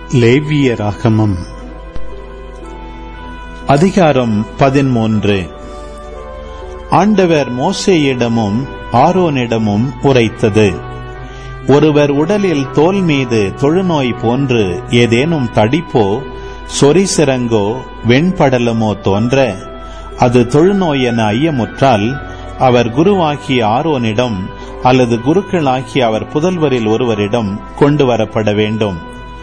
லேவியராகமம் அதிகாரம் பதிமூன்று ஆண்டவர் மோசேயிடமும் ஆரோனிடமும் உரைத்தது ஒருவர் உடலில் தோல் மீது தொழுநோய் போன்று ஏதேனும் தடிப்போ சொரிசிறங்கோ வெண்படலமோ தோன்ற அது தொழுநோய் என ஐயமுற்றால் அவர் குருவாகிய ஆரோனிடம் அல்லது குருக்களாகிய அவர் புதல்வரில் ஒருவரிடம் கொண்டு வரப்பட வேண்டும்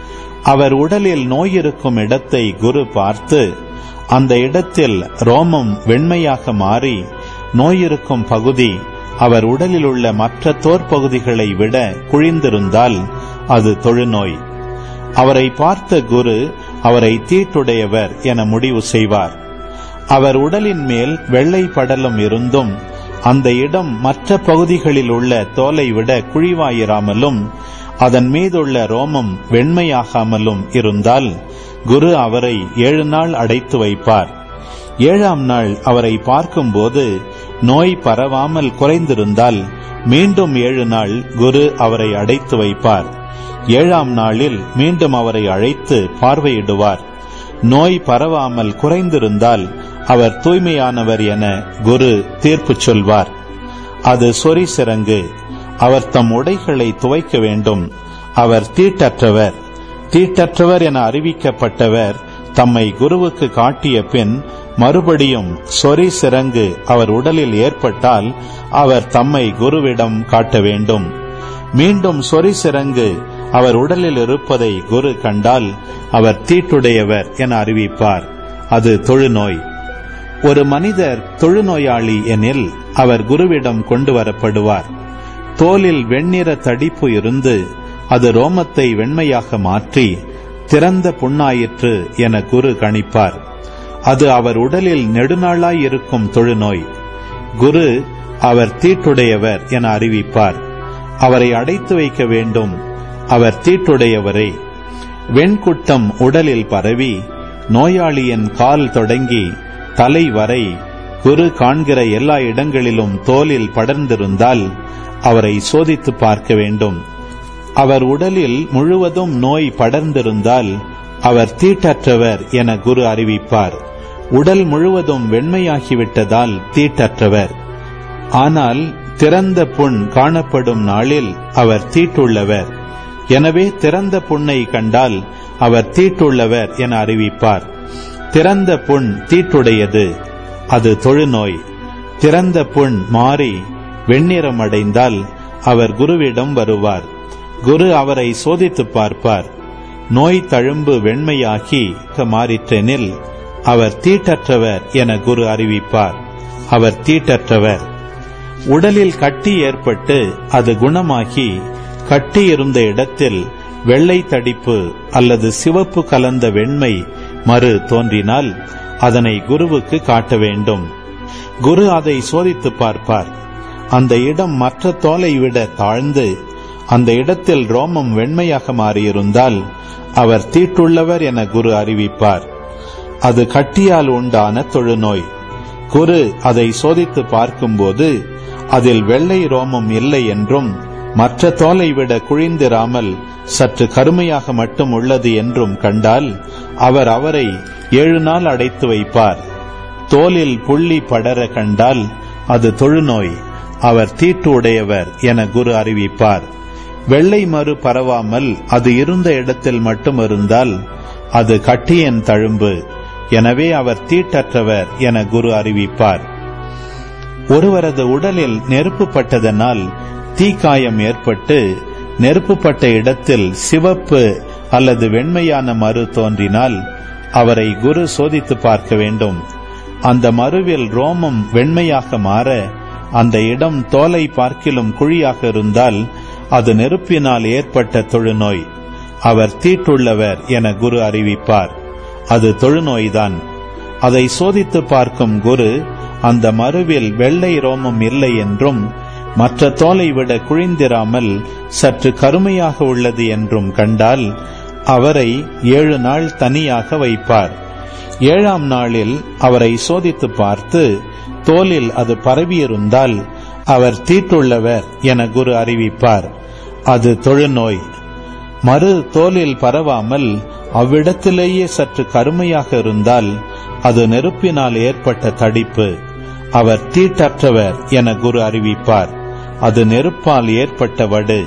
அவர் உடலில் நோய் இருக்கும் இடத்தை குரு பார்த்து அந்த இடத்தில் ரோமம் வெண்மையாக மாறி நோய் இருக்கும் பகுதி அவர் உடலில் உள்ள மற்ற தோற்பகுதிகளை விட குழிந்திருந்தால் அது தொழுநோய் அவரை பார்த்த குரு அவரை தீட்டுடையவர் என முடிவு செய்வார் அவர் உடலின் மேல் வெள்ளை படலம் இருந்தும் அந்த இடம் மற்ற பகுதிகளில் உள்ள தோலை விட குழிவாயிராமலும் அதன் மீதுள்ள ரோமம் வெண்மையாகாமலும் இருந்தால் குரு அவரை ஏழு நாள் அடைத்து வைப்பார் ஏழாம் நாள் அவரை பார்க்கும்போது நோய் பரவாமல் குறைந்திருந்தால் மீண்டும் ஏழு நாள் குரு அவரை அடைத்து வைப்பார் ஏழாம் நாளில் மீண்டும் அவரை அழைத்து பார்வையிடுவார் நோய் பரவாமல் குறைந்திருந்தால் அவர் தூய்மையானவர் என குரு தீர்ப்பு சொல்வார் அது சொறி சிறங்கு அவர் தம் உடைகளை துவைக்க வேண்டும் அவர் தீட்டற்றவர் தீட்டற்றவர் என அறிவிக்கப்பட்டவர் தம்மை குருவுக்கு காட்டிய பின் மறுபடியும் சொறி சிறங்கு அவர் உடலில் ஏற்பட்டால் அவர் தம்மை குருவிடம் காட்ட வேண்டும் மீண்டும் சொறி சிறங்கு அவர் உடலில் இருப்பதை குரு கண்டால் அவர் தீட்டுடையவர் என அறிவிப்பார் அது தொழுநோய் ஒரு மனிதர் தொழுநோயாளி எனில் அவர் குருவிடம் கொண்டு வரப்படுவார் தோலில் வெண்ணிற தடிப்பு இருந்து அது ரோமத்தை வெண்மையாக மாற்றி திறந்த புண்ணாயிற்று என குரு கணிப்பார் அது அவர் உடலில் நெடுநாளாய் இருக்கும் தொழுநோய் குரு அவர் தீட்டுடையவர் என அறிவிப்பார் அவரை அடைத்து வைக்க வேண்டும் அவர் தீட்டுடையவரே வெண்குட்டம் உடலில் பரவி நோயாளியின் கால் தொடங்கி தலை வரை குரு காண்கிற எல்லா இடங்களிலும் தோலில் படர்ந்திருந்தால் அவரை சோதித்து பார்க்க வேண்டும் அவர் உடலில் முழுவதும் நோய் படர்ந்திருந்தால் அவர் தீட்டற்றவர் என குரு அறிவிப்பார் உடல் முழுவதும் வெண்மையாகிவிட்டதால் தீட்டற்றவர் ஆனால் திறந்த புண் காணப்படும் நாளில் அவர் தீட்டுள்ளவர் எனவே திறந்த புண்ணை கண்டால் அவர் தீட்டுள்ளவர் என அறிவிப்பார் திறந்த புண் தீட்டுடையது அது தொழுநோய் திறந்த புண் மாறி வெண்ணிறம் அடைந்தால் அவர் குருவிடம் வருவார் குரு அவரை சோதித்து பார்ப்பார் நோய் தழும்பு வெண்மையாகி மாறிற்றெனில் அவர் தீட்டற்றவர் என குரு அறிவிப்பார் அவர் தீட்டற்றவர் உடலில் கட்டி ஏற்பட்டு அது குணமாகி கட்டி இருந்த இடத்தில் வெள்ளை தடிப்பு அல்லது சிவப்பு கலந்த வெண்மை மறு தோன்றினால் அதனை குருவுக்கு காட்ட வேண்டும் குரு அதை சோதித்து பார்ப்பார் அந்த இடம் மற்ற தோலை விட தாழ்ந்து அந்த இடத்தில் ரோமம் வெண்மையாக மாறியிருந்தால் அவர் தீட்டுள்ளவர் என குரு அறிவிப்பார் அது கட்டியால் உண்டான தொழுநோய் குரு அதை சோதித்து பார்க்கும்போது அதில் வெள்ளை ரோமம் இல்லை என்றும் மற்ற தோலை விட குழிந்திராமல் சற்று கருமையாக மட்டும் உள்ளது என்றும் கண்டால் அவர் அவரை ஏழு நாள் அடைத்து வைப்பார் தோலில் புள்ளி படர கண்டால் அது தொழுநோய் அவர் தீட்டு உடையவர் என குரு அறிவிப்பார் வெள்ளை மறு பரவாமல் அது இருந்த இடத்தில் மட்டும் இருந்தால் அது கட்டியன் தழும்பு எனவே அவர் தீட்டற்றவர் என குரு அறிவிப்பார் ஒருவரது உடலில் நெருப்பு பட்டதனால் தீக்காயம் ஏற்பட்டு நெருப்புப்பட்ட இடத்தில் சிவப்பு அல்லது வெண்மையான மறு தோன்றினால் அவரை குரு சோதித்து பார்க்க வேண்டும் அந்த மறுவில் ரோமம் வெண்மையாக மாற அந்த இடம் தோலை பார்க்கிலும் குழியாக இருந்தால் அது நெருப்பினால் ஏற்பட்ட தொழுநோய் அவர் தீட்டுள்ளவர் என குரு அறிவிப்பார் அது தொழுநோய்தான் அதை சோதித்து பார்க்கும் குரு அந்த மறுவில் வெள்ளை ரோமம் இல்லை என்றும் மற்ற தோலை விட குழிந்திராமல் சற்று கருமையாக உள்ளது என்றும் கண்டால் அவரை ஏழு நாள் தனியாக வைப்பார் ஏழாம் நாளில் அவரை சோதித்து பார்த்து தோலில் அது பரவியிருந்தால் அவர் தீட்டுள்ளவர் என குரு அறிவிப்பார் அது தொழுநோய் மறு தோலில் பரவாமல் அவ்விடத்திலேயே சற்று கருமையாக இருந்தால் அது நெருப்பினால் ஏற்பட்ட தடிப்பு அவர் தீட்டற்றவர் என குரு அறிவிப்பார் அது நெருப்பால் ஏற்பட்ட வடு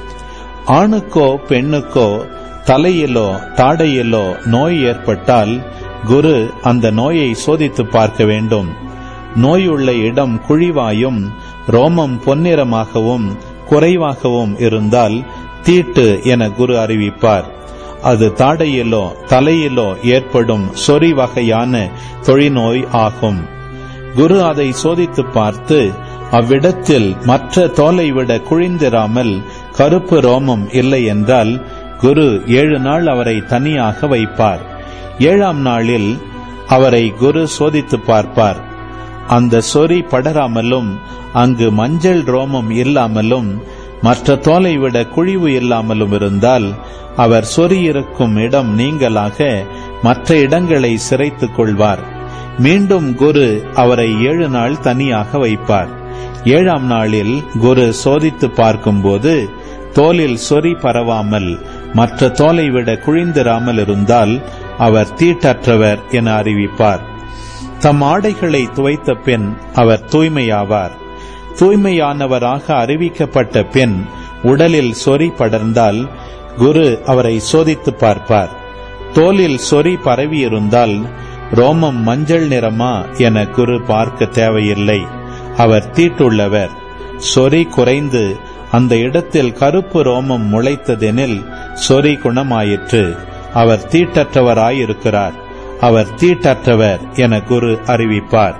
ஆணுக்கோ பெண்ணுக்கோ தலையிலோ தாடையிலோ நோய் ஏற்பட்டால் குரு அந்த நோயை சோதித்து பார்க்க வேண்டும் நோயுள்ள இடம் குழிவாயும் ரோமம் பொன்னிறமாகவும் குறைவாகவும் இருந்தால் தீட்டு என குரு அறிவிப்பார் அது தாடையிலோ தலையிலோ ஏற்படும் சொறி வகையான தொழிநோய் ஆகும் குரு அதை சோதித்து பார்த்து அவ்விடத்தில் மற்ற தோலை விட குழிந்திராமல் கருப்பு ரோமம் இல்லை என்றால் குரு ஏழு நாள் அவரை தனியாக வைப்பார் ஏழாம் நாளில் அவரை குரு சோதித்து பார்ப்பார் அந்த சொறி படராமலும் அங்கு மஞ்சள் ரோமம் இல்லாமலும் மற்ற தோலை விட குழிவு இல்லாமலும் இருந்தால் அவர் சொறி இருக்கும் இடம் நீங்களாக மற்ற இடங்களை சிரைத்துக் கொள்வார் மீண்டும் குரு அவரை ஏழு நாள் தனியாக வைப்பார் ஏழாம் நாளில் குரு சோதித்து பார்க்கும்போது தோலில் சொறி பரவாமல் மற்ற தோலை விட குழிந்திராமல் இருந்தால் அவர் தீட்டற்றவர் என அறிவிப்பார் தம் ஆடைகளை துவைத்த பின் அவர் தூய்மையாவார் தூய்மையானவராக அறிவிக்கப்பட்ட பின் உடலில் சொறி படர்ந்தால் குரு அவரை சோதித்து பார்ப்பார் தோலில் சொறி பரவியிருந்தால் ரோமம் மஞ்சள் நிறமா என குரு பார்க்க தேவையில்லை அவர் தீட்டுள்ளவர் சொறி குறைந்து அந்த இடத்தில் கருப்பு ரோமம் முளைத்ததெனில் சொறி குணமாயிற்று அவர் தீட்டற்றவராயிருக்கிறார் அவர் தீட்டற்றவர் என குரு அறிவிப்பார்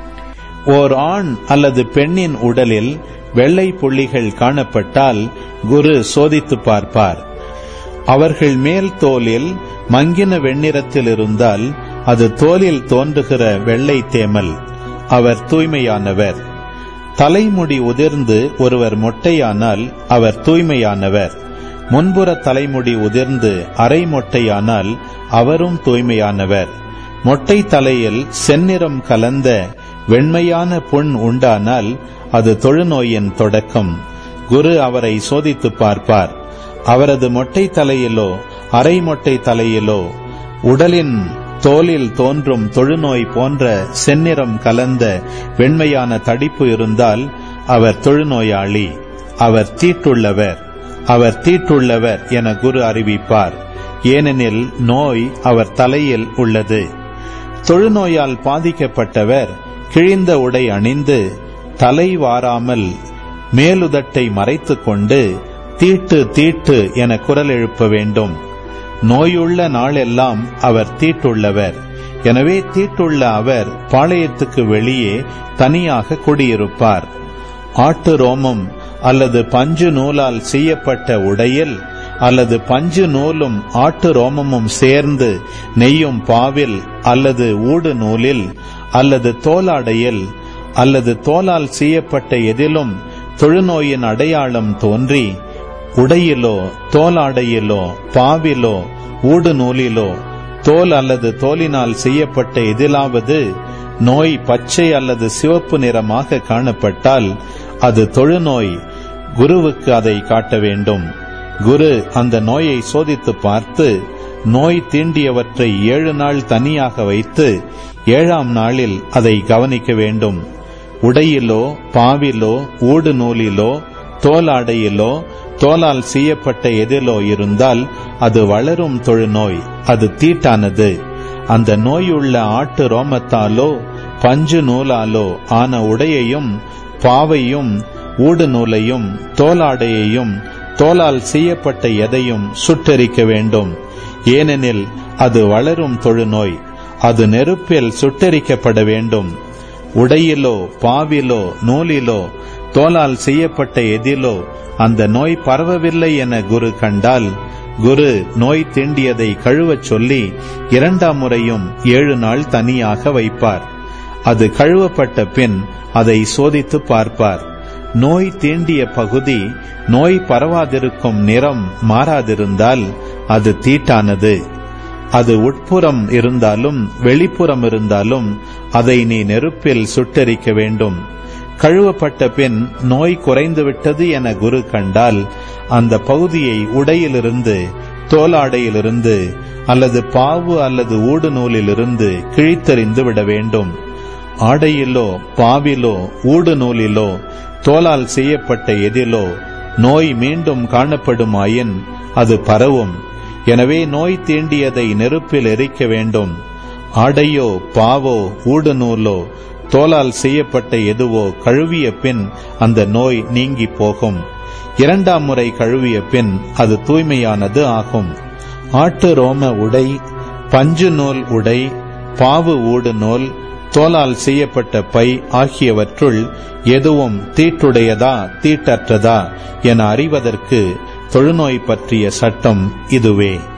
ஓர் ஆண் அல்லது பெண்ணின் உடலில் வெள்ளை புள்ளிகள் காணப்பட்டால் குரு சோதித்து பார்ப்பார் அவர்கள் மேல் தோலில் மங்கின வெண்ணிறத்தில் இருந்தால் அது தோலில் தோன்றுகிற வெள்ளை தேமல் அவர் தூய்மையானவர் தலைமுடி உதிர்ந்து ஒருவர் மொட்டையானால் அவர் தூய்மையானவர் முன்புற தலைமுடி உதிர்ந்து அரை மொட்டையானால் அவரும் தூய்மையானவர் மொட்டை தலையில் செந்நிறம் கலந்த வெண்மையான புண் உண்டானால் அது தொழுநோயின் தொடக்கம் குரு அவரை சோதித்து பார்ப்பார் அவரது மொட்டை தலையிலோ அரை மொட்டை தலையிலோ உடலின் தோலில் தோன்றும் தொழுநோய் போன்ற செந்நிறம் கலந்த வெண்மையான தடிப்பு இருந்தால் அவர் தொழுநோயாளி அவர் தீட்டுள்ளவர் அவர் தீட்டுள்ளவர் என குரு அறிவிப்பார் ஏனெனில் நோய் அவர் தலையில் உள்ளது தொழுநோயால் பாதிக்கப்பட்டவர் கிழிந்த உடை அணிந்து தலை வாராமல் மேலுதட்டை மறைத்துக் கொண்டு தீட்டு தீட்டு என குரல் எழுப்ப வேண்டும் நோயுள்ள நாளெல்லாம் அவர் தீட்டுள்ளவர் எனவே தீட்டுள்ள அவர் பாளையத்துக்கு வெளியே தனியாக குடியிருப்பார் ஆட்டு ரோமம் அல்லது பஞ்சு நூலால் செய்யப்பட்ட உடையில் அல்லது பஞ்சு நூலும் ஆட்டு ரோமமும் சேர்ந்து நெய்யும் பாவில் அல்லது ஊடு நூலில் அல்லது தோலாடையில் அல்லது தோலால் செய்யப்பட்ட எதிலும் தொழுநோயின் அடையாளம் தோன்றி உடையிலோ தோலாடையிலோ பாவிலோ ஊடு நூலிலோ தோல் அல்லது தோலினால் செய்யப்பட்ட எதிலாவது நோய் பச்சை அல்லது சிவப்பு நிறமாக காணப்பட்டால் அது தொழுநோய் குருவுக்கு அதை காட்ட வேண்டும் குரு அந்த நோயை சோதித்து பார்த்து நோய் தீண்டியவற்றை ஏழு நாள் தனியாக வைத்து ஏழாம் நாளில் அதை கவனிக்க வேண்டும் உடையிலோ பாவிலோ ஊடு நூலிலோ தோலாடையிலோ தோலால் செய்யப்பட்ட எதிலோ இருந்தால் அது வளரும் தொழுநோய் அது தீட்டானது அந்த நோயுள்ள ஆட்டு ரோமத்தாலோ பஞ்சு நூலாலோ ஆன உடையையும் பாவையும் ஊடு நூலையும் தோலாடையையும் தோலால் செய்யப்பட்ட எதையும் சுட்டெரிக்க வேண்டும் ஏனெனில் அது வளரும் தொழுநோய் அது நெருப்பில் சுட்டெரிக்கப்பட வேண்டும் உடையிலோ பாவிலோ நூலிலோ தோலால் செய்யப்பட்ட எதிலோ அந்த நோய் பரவவில்லை என குரு கண்டால் குரு நோய் தீண்டியதை கழுவச் சொல்லி இரண்டாம் முறையும் ஏழு நாள் தனியாக வைப்பார் அது கழுவப்பட்ட பின் அதை சோதித்து பார்ப்பார் நோய் தீண்டிய பகுதி நோய் பரவாதிருக்கும் நிறம் மாறாதிருந்தால் அது தீட்டானது அது உட்புறம் இருந்தாலும் வெளிப்புறம் இருந்தாலும் அதை நீ நெருப்பில் சுட்டெரிக்க வேண்டும் கழுவப்பட்ட பின் நோய் குறைந்துவிட்டது என குரு கண்டால் அந்த பகுதியை உடையிலிருந்து தோலாடையிலிருந்து அல்லது பாவு அல்லது ஊடு நூலிலிருந்து கிழித்தறிந்து விட வேண்டும் ஆடையிலோ பாவிலோ ஊடு நூலிலோ தோலால் செய்யப்பட்ட எதிலோ நோய் மீண்டும் காணப்படுமாயின் அது பரவும் எனவே நோய் தீண்டியதை நெருப்பில் எரிக்க வேண்டும் ஆடையோ பாவோ ஊடு நூலோ தோலால் செய்யப்பட்ட எதுவோ கழுவிய பின் அந்த நோய் நீங்கி போகும் இரண்டாம் முறை கழுவிய பின் அது தூய்மையானது ஆகும் ஆட்டு ரோம உடை பஞ்சு நூல் உடை பாவு ஊடு நூல் தோலால் செய்யப்பட்ட பை ஆகியவற்றுள் எதுவும் தீட்டுடையதா தீட்டற்றதா என அறிவதற்கு தொழுநோய் பற்றிய சட்டம் இதுவே